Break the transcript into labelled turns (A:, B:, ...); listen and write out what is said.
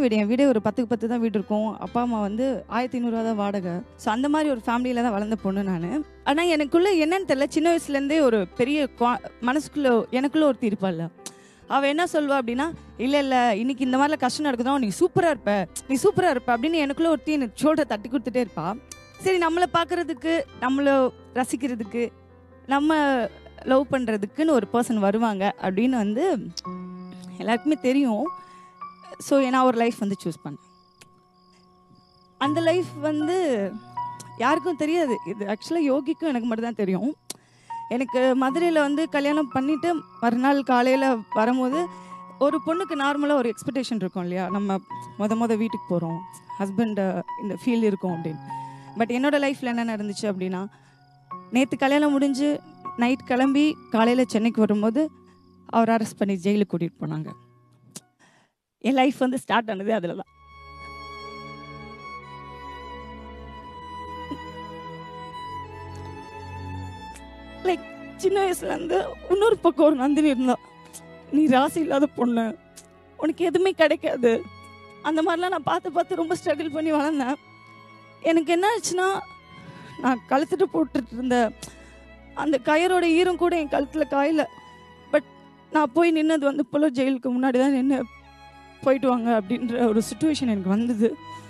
A: வீடு என் வீடே ஒரு பத்துக்கு பத்து தான் வீடு இருக்கும் அப்பா அம்மா வந்து ஆயிரத்தி ஐநூறுரூவா தான் வாடகை ஸோ அந்த மாதிரி ஒரு ஃபேமிலியில் தான் வளர்ந்த பொண்ணு நான் ஆனால் எனக்குள்ள என்னன்னு தெரியல சின்ன வயசுலேருந்தே ஒரு பெரிய குவா- மனசுக்குள்ள எனக்குள்ள ஒருத்தி இருப்பாள்ல அவள் என்ன சொல்வா அப்படின்னா இல்லை இல்லை இன்னைக்கு இந்த மாதிரிலாம் கஷ்டம் நடக்குதோ நீ சூப்பராக இருப்ப நீ சூப்பராக இருப்ப அப்படின்னு எனக்குள்ள ஒருத்தி எனக்கு ஷோல்டர் தட்டி கொடுத்துட்டே இருப்பா சரி நம்மளை பார்க்கறதுக்கு நம்மளை ரசிக்கிறதுக்கு நம்ம லவ் பண்ணுறதுக்குன்னு ஒரு பர்சன் வருவாங்க அப்படின்னு வந்து எல்லாருக்குமே தெரியும் ஸோ நான் ஒரு லைஃப் வந்து சூஸ் பண்ணேன் அந்த லைஃப் வந்து யாருக்கும் தெரியாது இது ஆக்சுவலாக யோகிக்கும் எனக்கு மட்டும் தான் தெரியும் எனக்கு மதுரையில் வந்து கல்யாணம் பண்ணிவிட்டு மறுநாள் காலையில் வரும்போது ஒரு பொண்ணுக்கு நார்மலாக ஒரு எக்ஸ்பெக்டேஷன் இருக்கும் இல்லையா நம்ம மொத மொத வீட்டுக்கு போகிறோம் ஹஸ்பண்ட் இந்த ஃபீல் இருக்கும் அப்படின்னு பட் என்னோட லைஃப்பில் என்ன நடந்துச்சு அப்படின்னா நேற்று கல்யாணம் முடிஞ்சு நைட் கிளம்பி காலையில் சென்னைக்கு வரும்போது அவர் அரெஸ்ட் பண்ணி ஜெயிலுக்கு கூட்டிகிட்டு போனாங்க என் லைஃப் வந்து ஸ்டார்ட் ஆனது அதில் தான் லைக் சின்ன வயசுலேருந்து இன்னொரு பக்கம் ஒரு நந்தினி இருந்தா நீ ராசி இல்லாத பொண்ணு உனக்கு எதுவுமே கிடைக்காது அந்த மாதிரிலாம் நான் பார்த்து பார்த்து ரொம்ப ஸ்ட்ரகிள் பண்ணி வளர்ந்தேன் எனக்கு என்ன ஆச்சுன்னா நான் கழுத்துட்டு போட்டுட்டு இருந்த அந்த கயரோட ஈரம் கூட என் கழுத்தில் காயல பட் நான் போய் நின்னது வந்து போல ஜெயிலுக்கு முன்னாடி தான் நின்று போயிட்டு வாங்க அப்படின்ற ஒரு சுச்சுவேஷன் எனக்கு வந்தது